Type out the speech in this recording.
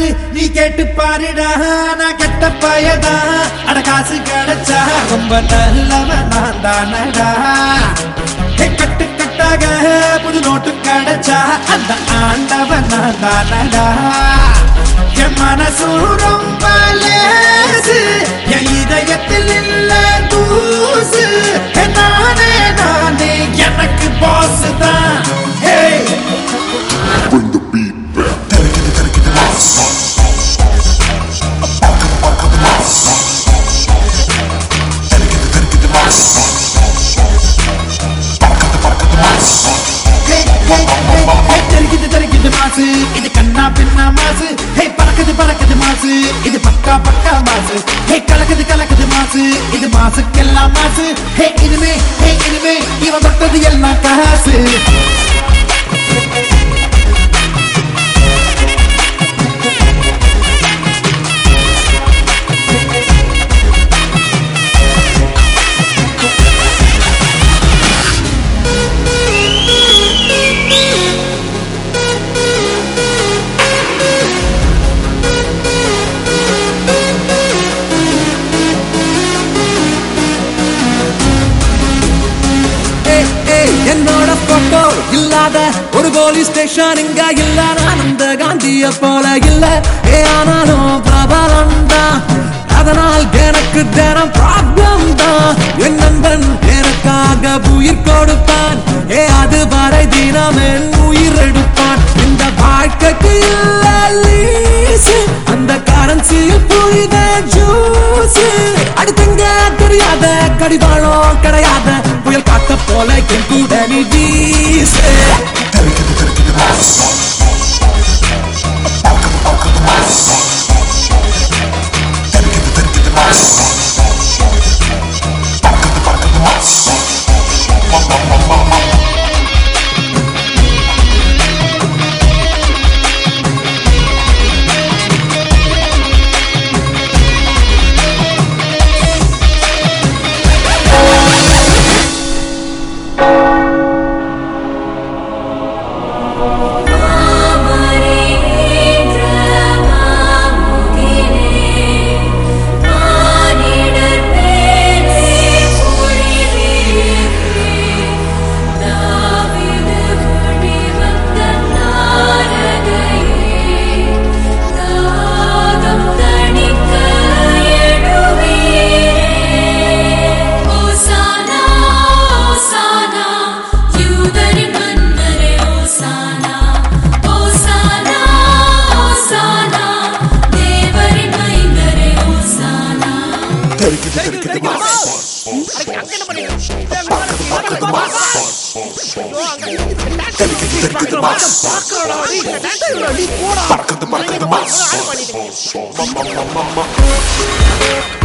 யாரு நீ கேட்டு பாருடா நான் கெட்ட பயதா அட காசு கிடைச்சா ரொம்ப நல்லவன் நான் தானடா ஹே, கட்டு கட்டாக புது நோட்டு கிடைச்சா அந்த ஆண்டவன் நான் தானடா என் மனசு ரொம்ப லேசு என் இதயத்தில் இல்ல தூசு ஹே, நானே நானே எனக்கு பாஸ் தான் ஹே Bring the beat back. தெரிக்குது தெரிக்குது மாசு இது கண்ணா பின்னா மாசு ஹே பறக்குது பறக்குது மாசு இது பக்கா பக்கா மாசு ஹே கலக்குது கலக்குது மாசு இது மாசுக்கெல்லாம் மாசு ஹே இனிமே ஹே இனிமே இவன் தொட்டது எல்லாம் காசு ஏய், ஏய், என்னோட போட்டோ இல்லாத ஒரு போலீஸ் ஸ்டேஷன் இங்க இல்ல நான் அந்த காந்திய போல இல்ல ஏ ஆனாலும் பிரபலம் தான் அதனால் எனக்கு தினம் ப்ராப்ளம் தான் என் நண்பன் எனக்காக உயிர் கொடுப்பான் ஏ அது வரை தினம் என் உயிர் எடுப்பான் இந்த வாழ்க்கைக்கு இல்ல லீசு அந்த கரன்சியில் புரித ஜூஸ் அடுத்தங்க தெரியாத கடிவாளம் கிடையாத புயல் காத்த போல என் கூட நீ வீசு Parkada parkada mas.